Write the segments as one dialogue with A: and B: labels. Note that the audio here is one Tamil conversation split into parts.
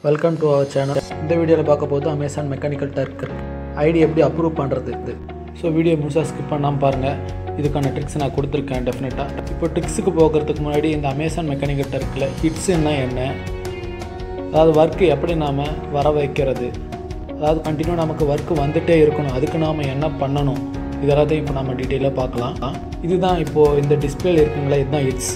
A: வெல்கம் டு அவர் சேனல் இந்த வீடியோவில் பார்க்க போது அமேசான் மெக்கானிக்கல் டர்க் ஐடி எப்படி அப்ரூவ் பண்ணுறது இது ஸோ வீடியோ முழுசாக ஸ்கிப் பண்ணாமல் பாருங்கள் இதுக்கான ட்ரிக்ஸ் நான் கொடுத்துருக்கேன் டெஃபினட்டாக இப்போ ட்ரிக்ஸுக்கு போகிறதுக்கு முன்னாடி இந்த அமேசான் மெக்கானிக்கல் டர்க்கில் ஹிட்ஸ்ன்னா என்ன அதாவது ஒர்க்கு எப்படி நாம் வர வைக்கிறது அதாவது கண்டினியூ நமக்கு ஒர்க்கு வந்துட்டே இருக்கணும் அதுக்கு நாம் என்ன பண்ணணும் இதெல்லாத்தையும் இப்போ நம்ம டீட்டெயிலாக பார்க்கலாம் இதுதான் இப்போது இந்த டிஸ்பிளேல இருக்குங்களா இதுதான் hits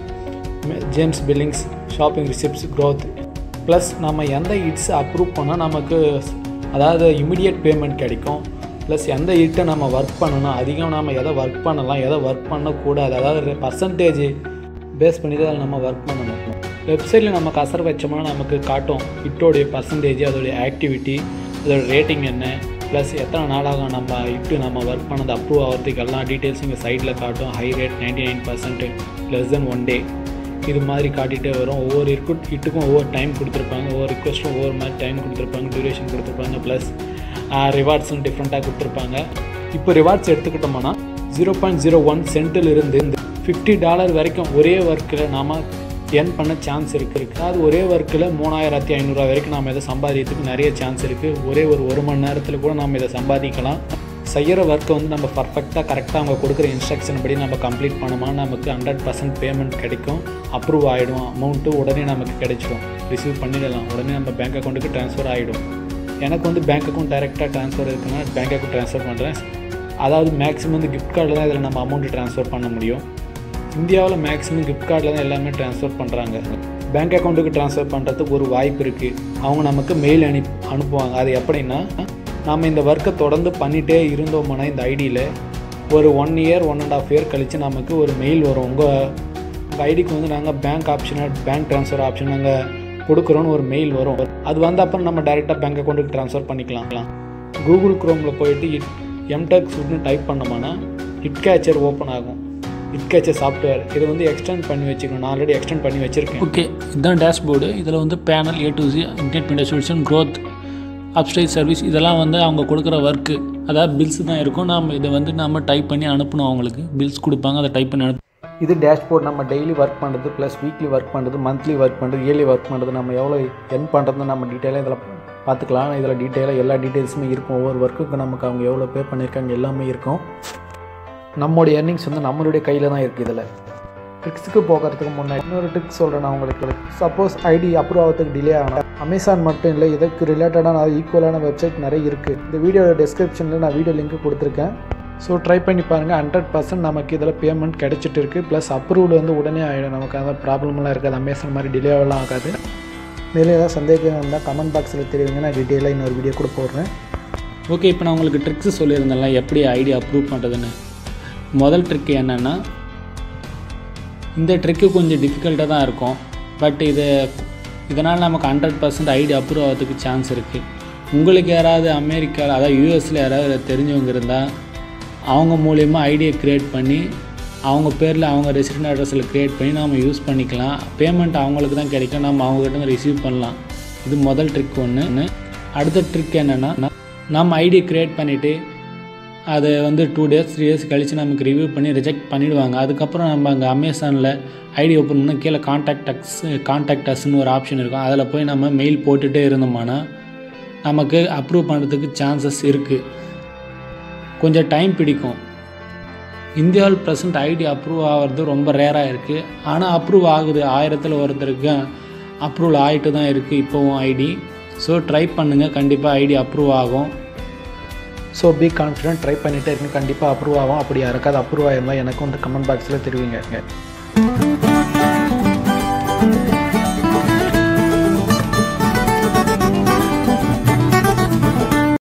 A: James Billings shopping receipts growth plus நம்ம எந்த ஹிட்ஸ் அப்ரூவ் பண்ணால் நமக்கு அதாவது இமிடியட் பேமெண்ட் கிடைக்கும் ப்ளஸ் எந்த ஹிட்டை நம்ம ஒர்க் பண்ணணும் அதிகம் நம்ம எதை ஒர்க் பண்ணலாம் எதை ஒர்க் பண்ணக்கூடாது அதாவது பர்சன்டேஜ் பேஸ் பண்ணி தான் நம்ம ஒர்க் பண்ணணும் வெப்சைட்டில் நம்ம கசர் வச்சோம்னா நமக்கு காட்டும் ஹிட்டோடைய பர்சன்டேஜ் அதோடைய ஆக்டிவிட்டி அதோட ரேட்டிங் என்ன ப்ளஸ் எத்தனை நாளாக நம்ம இட்டு நம்ம ஒர்க் பண்ணது அப்ரூவ் ஆகிறதுக்கு எல்லா டீட்டெயில்ஸும் இங்கே சைடில் காட்டும் high rate ninety nine percent less than one day இது மாதிரி காட்டிகிட்டே வரும் ஒவ்வொரு ரிக்ரூட் இட்டுக்கும் ஒவ்வொரு டைம் கொடுத்துருப்பாங்க ஒவ்வொரு ரிக்வஸ்ட்டும் ஒவ்வொரு மாதிரி டைம் கொடுத்துருப்பாங்க டியூரேஷன் கொடுத்துருப்பாங்க ப்ளஸ் ரிவார்ட்ஸும் டிஃப்ரெண்ட்டாக கொடுத்துருப்பாங்க இப்போ ரிவார்ட்ஸ் எடுத்துக்கிட்டோம்னா ஜீரோ பாயிண்ட் ஜீரோ ஒன் சென்ட்டில் இருந்து ஃபிஃப்டி டாலர் வரைக்கும் ஒரே ஒர்க்கில் நாம் எர்ன் பண்ண சான்ஸ் இருக்குது அதாவது ஒரே ஒர்க்கில் மூணாயிரத்தி ஐநூறுரூவா வரைக்கும் நம்ம இதை சம்பாதிக்கிறதுக்கு நிறைய சான்ஸ் இருக்குது ஒரே ஒரு ஒரு மணி நேரத்தில் கூட நம்ம இதை சம்பாதிக்கலாம் செய்கிற ஒர்க்கை வந்து நம்ம பர்ஃபெக்டாக கரெக்டாக அவங்க கொடுக்குற இன்ஸ்ட்ரக்ஷன் படி நம்ம கம்ப்ளீட் பண்ணோம்னா நமக்கு ஹண்ட்ரட் பர்சன்ட் பேமெண்ட் கிடைக்கும் அப்ரூவ் ஆகிடும் அமௌண்ட்டு உடனே நமக்கு கிடைச்சிடும் ரிசீவ் பண்ணிடலாம் உடனே நம்ம பேங்க் அக்கௌண்ட்டுக்கு ட்ரான்ஸ்ஃபர் ஆகிடும் எனக்கு வந்து பேங்க் அக்கௌண்ட் டைரெக்டாக ட்ரான்ஸ்ஃபர் இருக்குன்னா பேங்க் அக்கௌண்ட் ட்ரான்ஸ்ஃபர் பண்ணுறேன் அதாவது மேக்ஸிமம் வந்து கிஃப்ட் கார்டில் தான் இதில் நம்ம அமௌண்ட்டு ட்ரான்ஸ்ஃபர் பண்ண முடியும் இந்தியாவில் மேக்ஸிமம் கிஃப்ட் கார்டில் தான் எல்லாமே ட்ரான்ஸ்ஃபர் பண்ணுறாங்க பேங்க் அக்கௌண்ட்டுக்கு ட்ரான்ஸ்ஃபர் பண்ணுறதுக்கு ஒரு வாய்ப்பு இருக்குது அவங்க நமக்கு மெயில் அனு அனுப்புவாங்க அது எப்படின்னா நாம் இந்த ஒர்க்கை தொடர்ந்து பண்ணிகிட்டே இருந்தோம்னா இந்த ஐடியில் ஒரு one year one and half year கழித்து நமக்கு ஒரு மெயில் வரும் உங்கள் உங்கள் ஐடிக்கு வந்து நாங்கள் பேங்க் ஆப்ஷனாக பேங்க் ட்ரான்ஸ்ஃபர் ஆப்ஷன் நாங்கள் கொடுக்குறோன்னு ஒரு மெயில் வரும் அது வந்த அப்புறம் நம்ம டேரெக்டாக பேங்க் அக்கௌண்ட்டுக்கு ட்ரான்ஸ்ஃபர் பண்ணிக்கலாம் கூகுள் க்ரோமில் போயிட்டு இட் எம்டெக் ஃபுட்னு டைப் பண்ணோம்னா இட் கேச்சர் ஓப்பன் ஆகும் இட் கேச்சர் சாஃப்ட்வேர் இதை வந்து எக்ஸ்டெண்ட் பண்ணி வச்சுக்கணும் நான் ஆல்ரெடி எக்ஸ்டெண்ட் பண்ணி வச்சுருக்கேன்
B: ஓகே இதுதான் டேஷ்போர்டு இதில் வந்து panel A to G internet media solution growth அப்ஸ்டைல் சர்வீஸ் இதெல்லாம் வந்து அவங்க கொடுக்குற ஒர்க்கு அதாவது பில்ஸ் தான் இருக்கும் நாம் இதை வந்து நம்ம டைப் பண்ணி அனுப்பணும் அவங்களுக்கு பில்ஸ் கொடுப்பாங்க அதை டைப் பண்ணி அனுப்ப
A: இது டேஷ்போர்ட் நம்ம டெய்லி ஒர்க் பண்ணுறது ப்ளஸ் வீக்லி ஒர்க் பண்ணுறது மந்த்லி ஒர்க் பண்ணுறது இயர்லி ஒர்க் பண்ணுறது நம்ம எவ்வளோ என் பண்ணுறதுன்னு நம்ம டீட்டெயிலாக இதில் பார்த்துக்கலாம் இதில் டீட்டெயிலாக எல்லா டீட்டெயில்ஸுமே இருக்கும் ஒவ்வொரு ஒர்க்குக்கு நமக்கு அவங்க எவ்வளோ பே பண்ணியிருக்காங்க எல்லாமே இருக்கும் நம்மளுடைய earnings வந்து நம்மளுடைய கையில் தான் இருக்குது இதில் ட்ரிக்ஸுக்கு போகிறதுக்கு முன்னாடி இன்னொரு ட்ரிக் சொல்கிறேன் நான் உங்களுக்கு சப்போஸ் ஐடி அப்ரூவ் ஆகிறதுக்கு டிலே ஆகணும் அமேசான் மட்டும் இல்லை இதுக்கு ரிலேட்டடான ஈக்குவலான வெப்சைட் நிறைய இருக்குது இந்த வீடியோட டிஸ்கிரிப்ஷனில் நான் வீடியோ லிங்க் கொடுத்துருக்கேன் ஸோ ட்ரை பண்ணி பாருங்கள் ஹண்ட்ரட் பர்சன்ட் நமக்கு இதில் பேமெண்ட் கிடைச்சிட்டு இருக்குது ப்ளஸ் அப்ரூவல் வந்து உடனே ஆகிடும் நமக்கு அந்த ப்ராப்ளம்லாம் இருக்காது அமேசான் மாதிரி டிலேவெல்லாம் ஆகாது மேலே ஏதாவது சந்தேகம் இருந்தால் கமெண்ட் பாக்ஸில் தெரிவிங்க நான் டீட்டெயிலாக இன்னொரு வீடியோ கூட போடுறேன்
B: ஓகே இப்போ நான் உங்களுக்கு ட்ரிக்ஸ் சொல்லியிருந்தேன்ல எப்படி ஐடி அப்ரூவ் பண்ணுறதுன்னு முதல் ட்ரிக் என்னென்னா இந்த ட்ரிக்கு கொஞ்சம் டிஃபிகல்ட்டாக தான் இருக்கும் பட் இது இதனால் நமக்கு ஹண்ட்ரட் பர்சன்ட் ஐடி அப்ரூவ் ஆகிறதுக்கு சான்ஸ் இருக்குது உங்களுக்கு யாராவது அமெரிக்கா அதாவது யூஎஸில் யாராவது தெரிஞ்சவங்க இருந்தால் அவங்க மூலயமா ஐடியை க்ரியேட் பண்ணி அவங்க பேரில் அவங்க ரெசிடென்ட் அட்ரஸில் க்ரியேட் பண்ணி நாம் யூஸ் பண்ணிக்கலாம் பேமெண்ட் அவங்களுக்கு தான் கிடைக்கும் நம்ம அவங்ககிட்ட ரிசீவ் பண்ணலாம் இது முதல் ட்ரிக் ஒன்று அடுத்த ட்ரிக் என்னென்னா நம்ம ஐடியை க்ரியேட் பண்ணிவிட்டு அதை வந்து டூ டேஸ் த்ரீ டேஸ் கழித்து நமக்கு ரிவ்யூ பண்ணி ரிஜெக்ட் பண்ணிவிடுவாங்க அதுக்கப்புறம் நம்ம அங்கே அமேசானில் ஐடி ஓப்பன் பண்ணால் கீழே காண்டாக்ட் அக்ஸ் காண்டாக்ட் அஸ்ன்னு ஒரு ஆப்ஷன் இருக்கும் அதில் போய் நம்ம மெயில் போட்டுகிட்டே இருந்தோம்னா நமக்கு அப்ரூவ் பண்ணுறதுக்கு சான்சஸ் இருக்குது கொஞ்சம் டைம் பிடிக்கும் இந்தியாவில் ப்ரெசன்ட் ஐடி அப்ரூவ் ஆகிறது ரொம்ப ரேராக இருக்குது ஆனால் அப்ரூவ் ஆகுது ஆயிரத்தில் ஒருத்தருக்கு அப்ரூவல் ஆகிட்டு தான் இருக்குது இப்போவும் ஐடி ஸோ ட்ரை பண்ணுங்கள் கண்டிப்பாக ஐடி அப்ரூவ் ஆகும்
A: ஸோ பி கான்ஃபிடென்ட் ட்ரை பண்ணிகிட்டே இருக்கு கண்டிப்பாக அப்ரூவ் ஆகும் அப்படி யாருக்காவது அப்ரூவ் ஆயிருந்தால் எனக்கு வந்து கமெண்ட் பாக்ஸில் தெரிவிங்க